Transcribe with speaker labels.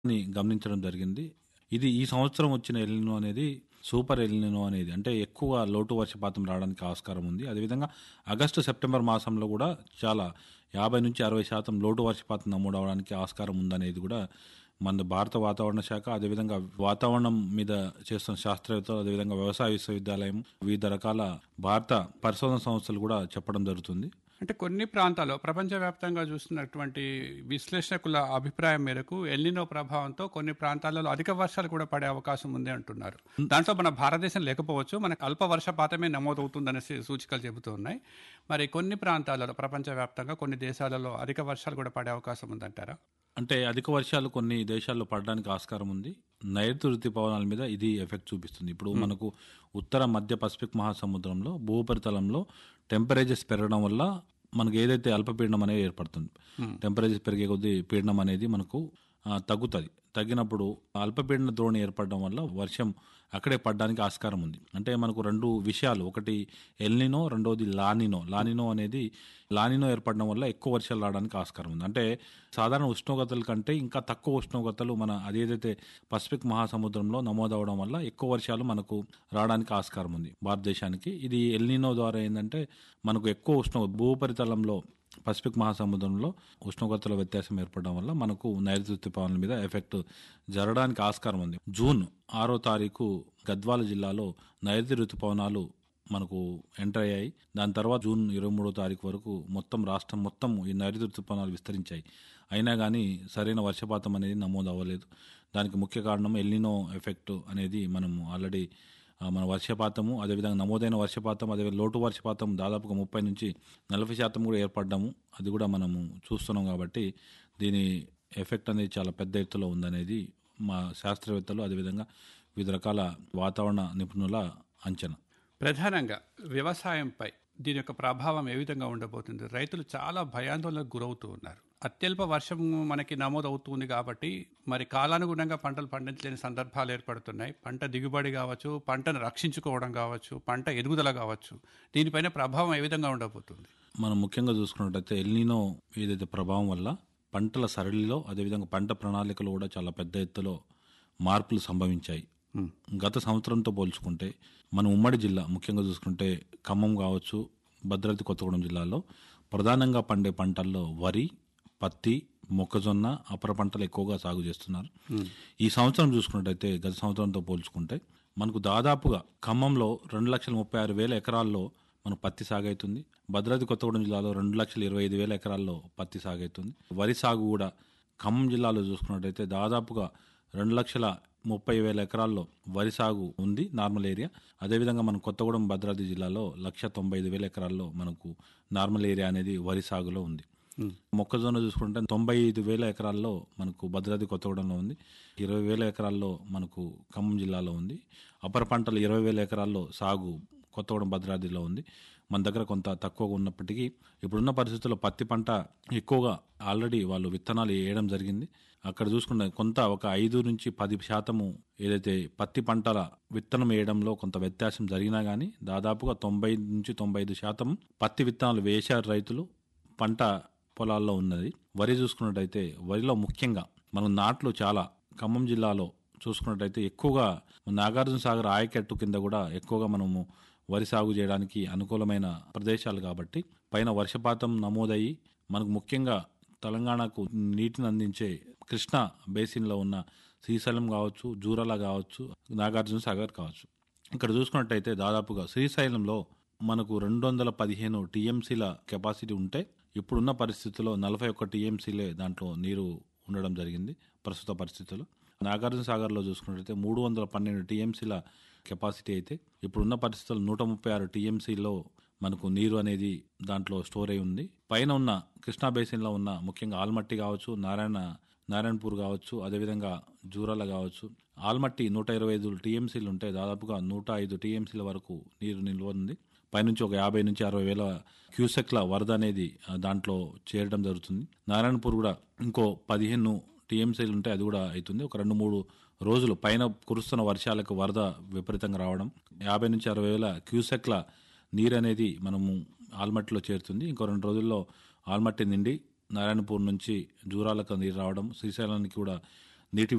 Speaker 1: ని గమనించడం జరిగింది ఇది ఈ సంవత్సరం వచ్చిన ఎల్నినో అనేది సూపర్ ఎల్నినో అనేది అంటే ఎక్కువ లోటు వర్షపాతం రావడానికి ఆస్కారం ఉంది అదేవిధంగా ఆగస్టు సెప్టెంబర్ మాసంలో కూడా చాలా యాభై నుంచి అరవై శాతం లోటు వర్షపాతం నమోదు అవడానికి ఆస్కారం ఉందనేది కూడా మన భారత వాతావరణ శాఖ అదేవిధంగా వాతావరణం మీద చేస్తున్న శాస్త్రవేత్తలు అదేవిధంగా వ్యవసాయ విశ్వవిద్యాలయం వివిధ రకాల భారత పరిశోధన సంస్థలు కూడా చెప్పడం జరుగుతుంది
Speaker 2: అంటే కొన్ని ప్రాంతాల్లో ప్రపంచవ్యాప్తంగా చూస్తున్నటువంటి విశ్లేషకుల అభిప్రాయం మేరకు ఎల్నినో ప్రభావంతో కొన్ని ప్రాంతాలలో అధిక వర్షాలు కూడా పడే అవకాశం ఉంది అంటున్నారు దాంట్లో మన భారతదేశం లేకపోవచ్చు మనకు అల్ప వర్షపాతమే నమోదవుతుందనే సూచికలు చెబుతూ ఉన్నాయి మరి కొన్ని ప్రాంతాలలో ప్రపంచవ్యాప్తంగా కొన్ని దేశాలలో అధిక వర్షాలు కూడా పడే అవకాశం ఉందంటారా
Speaker 1: అంటే అధిక వర్షాలు కొన్ని దేశాల్లో పడడానికి ఆస్కారం ఉంది నైరుతి ఋతుపవనాల మీద ఇది ఎఫెక్ట్ చూపిస్తుంది ఇప్పుడు మనకు ఉత్తర మధ్య పసిఫిక్ మహాసముద్రంలో భూపరితలంలో టెంపరేచర్స్ పెరగడం వల్ల మనకు ఏదైతే అల్పపీడనం అనేది ఏర్పడుతుంది టెంపరేచర్ పెరిగే కొద్దీ పీడనం అనేది మనకు ఆ, తగ్గుతుంది తగ్గినప్పుడు అల్పపీడన ద్రోణి ఏర్పడడం వల్ల వర్షం అక్కడే పడడానికి ఆస్కారం ఉంది అంటే మనకు రెండు విషయాలు ఒకటి ఎల్నినో రెండోది లానినో లానినో అనేది లానినో ఏర్పడడం వల్ల ఎక్కువ వర్షాలు రావడానికి ఆస్కారం ఉంది అంటే సాధారణ ఉష్ణోగ్రతల కంటే ఇంకా తక్కువ ఉష్ణోగ్రతలు మన అదేదైతే పసిఫిక్ మహాసముద్రంలో నమోదవడం వల్ల ఎక్కువ వర్షాలు మనకు రావడానికి ఆస్కారం ఉంది భారతదేశానికి ఇది ఎల్నినో ద్వారా ఏంటంటే మనకు ఎక్కువ ఉష్ణ భూపరితలంలో పసిఫిక్ మహాసముద్రంలో ఉష్ణోగ్రతల వ్యత్యాసం ఏర్పడడం వల్ల మనకు నైరుతి ఋతుపవనాల మీద ఎఫెక్ట్ జరగడానికి ఆస్కారం ఉంది జూన్ ఆరో తారీఖు గద్వాల జిల్లాలో నైరుతి ఋతుపవనాలు మనకు ఎంటర్ అయ్యాయి దాని తర్వాత జూన్ ఇరవై మూడో తారీఖు వరకు మొత్తం రాష్ట్రం మొత్తం ఈ నైరుతి ఋతుపవనాలు విస్తరించాయి అయినా కానీ సరైన వర్షపాతం అనేది నమోదు అవ్వలేదు దానికి ముఖ్య కారణం ఎల్నినో ఎఫెక్ట్ అనేది మనం ఆల్రెడీ ఆ, మన వర్షపాతము అదేవిధంగా నమోదైన వర్షపాతం అదేవిధంగా లోటు వర్షపాతం దాదాపుగా ముప్పై నుంచి నలభై శాతం కూడా ఏర్పడ్డాము అది కూడా మనము చూస్తున్నాం కాబట్టి దీని ఎఫెక్ట్ అనేది చాలా పెద్ద ఎత్తులో ఉందనేది మా శాస్త్రవేత్తలు అదేవిధంగా వివిధ రకాల వాతావరణ నిపుణుల అంచనా
Speaker 2: ప్రధానంగా వ్యవసాయంపై దీని యొక్క ప్రభావం ఏ విధంగా ఉండబోతుంది రైతులు చాలా భయాందోళనకు గురవుతూ ఉన్నారు అత్యల్ప వర్షం మనకి నమోదవుతుంది కాబట్టి మరి కాలానుగుణంగా పంటలు పండించలేని సందర్భాలు ఏర్పడుతున్నాయి పంట దిగుబడి కావచ్చు పంటను రక్షించుకోవడం కావచ్చు పంట ఎదుగుదల కావచ్చు దీనిపైన ప్రభావం ఏ విధంగా ఉండబోతుంది
Speaker 1: మనం ముఖ్యంగా చూసుకున్నట్టయితే ఎల్నినో ఏదైతే ప్రభావం వల్ల పంటల సరళిలో అదేవిధంగా పంట ప్రణాళికలో కూడా చాలా పెద్ద ఎత్తులో మార్పులు సంభవించాయి గత సంవత్సరంతో పోల్చుకుంటే మన ఉమ్మడి జిల్లా ముఖ్యంగా చూసుకుంటే ఖమ్మం కావచ్చు భద్రాద్రి కొత్తగూడెం జిల్లాలో ప్రధానంగా పండే పంటల్లో వరి పత్తి మొక్కజొన్న అపర పంటలు ఎక్కువగా సాగు చేస్తున్నారు ఈ సంవత్సరం చూసుకున్నట్టయితే గత సంవత్సరంతో పోల్చుకుంటే మనకు దాదాపుగా ఖమ్మంలో రెండు లక్షల ముప్పై ఆరు వేల ఎకరాల్లో మన పత్తి సాగైతుంది భద్రాద్రి కొత్తగూడెం జిల్లాలో రెండు లక్షల ఇరవై ఐదు వేల ఎకరాల్లో పత్తి సాగైతుంది వరి సాగు కూడా ఖమ్మం జిల్లాలో చూసుకున్నట్టయితే దాదాపుగా రెండు లక్షల ముప్పై వేల ఎకరాల్లో వరి సాగు ఉంది నార్మల్ ఏరియా అదేవిధంగా మన కొత్తగూడెం భద్రాద్రి జిల్లాలో లక్ష తొంభై ఐదు వేల ఎకరాల్లో మనకు నార్మల్ ఏరియా అనేది వరి సాగులో ఉంది మొక్కజొన్న చూసుకుంటే తొంభై ఐదు వేల ఎకరాల్లో మనకు భద్రాద్రి కొత్తగూడెంలో ఉంది ఇరవై వేల ఎకరాల్లో మనకు ఖమ్మం జిల్లాలో ఉంది అపర పంటలు ఇరవై వేల ఎకరాల్లో సాగు కొత్తగూడెం భద్రాద్రిలో ఉంది మన దగ్గర కొంత తక్కువగా ఉన్నప్పటికీ ఇప్పుడున్న పరిస్థితుల్లో పత్తి పంట ఎక్కువగా ఆల్రెడీ వాళ్ళు విత్తనాలు వేయడం జరిగింది అక్కడ చూసుకుంటే కొంత ఒక ఐదు నుంచి పది శాతము ఏదైతే పత్తి పంటల విత్తనం వేయడంలో కొంత వ్యత్యాసం జరిగినా కానీ దాదాపుగా తొంభై నుంచి తొంభై ఐదు శాతం పత్తి విత్తనాలు వేశారు రైతులు పంట పొలాల్లో ఉన్నది వరి చూసుకున్నట్టయితే వరిలో ముఖ్యంగా మనం నాట్లు చాలా ఖమ్మం జిల్లాలో చూసుకున్నట్టయితే ఎక్కువగా నాగార్జున సాగర్ ఆయకట్టు కింద కూడా ఎక్కువగా మనము వరి సాగు చేయడానికి అనుకూలమైన ప్రదేశాలు కాబట్టి పైన వర్షపాతం నమోదయ్యి మనకు ముఖ్యంగా తెలంగాణకు నీటిని అందించే కృష్ణా బేసిన్లో ఉన్న శ్రీశైలం కావచ్చు జూరాల కావచ్చు నాగార్జున సాగర్ కావచ్చు ఇక్కడ చూసుకున్నట్టయితే దాదాపుగా శ్రీశైలంలో మనకు రెండు వందల పదిహేను టీఎంసీల కెపాసిటీ ఉంటే ఇప్పుడున్న పరిస్థితుల్లో నలభై ఒక్క టీఎంసీలే దాంట్లో నీరు ఉండడం జరిగింది ప్రస్తుత పరిస్థితుల్లో నాగార్జున సాగర్లో చూసుకున్నట్టయితే మూడు వందల పన్నెండు టీఎంసీల కెపాసిటీ అయితే ఇప్పుడున్న పరిస్థితుల్లో నూట ముప్పై ఆరు టీఎంసీలో మనకు నీరు అనేది దాంట్లో స్టోర్ అయి ఉంది పైన ఉన్న కృష్ణా బేసిన్లో ఉన్న ముఖ్యంగా ఆల్మట్టి కావచ్చు నారాయణ నారాయణపూర్ కావచ్చు అదేవిధంగా జూరాల కావచ్చు ఆల్మట్టి నూట ఇరవై ఐదు టీఎంసీలు ఉంటే దాదాపుగా నూట ఐదు టీఎంసీల వరకు నీరు నిల్వ ఉంది పైనుంచి ఒక యాభై నుంచి అరవై వేల క్యూసెక్ల వరద అనేది ఆ, దాంట్లో చేరడం జరుగుతుంది నారాయణపూర్ కూడా ఇంకో పదిహేను టీఎంసీలు ఉంటే అది కూడా అవుతుంది ఒక రెండు మూడు రోజులు పైన కురుస్తున్న వర్షాలకు వరద విపరీతంగా రావడం యాభై నుంచి అరవై వేల క్యూసెక్ల నీరు అనేది మనము ఆల్మట్టిలో చేరుతుంది ఇంకో రెండు రోజుల్లో ఆల్మట్టి నిండి నారాయణపూర్ నుంచి జూరాలకు నీరు రావడం శ్రీశైలానికి కూడా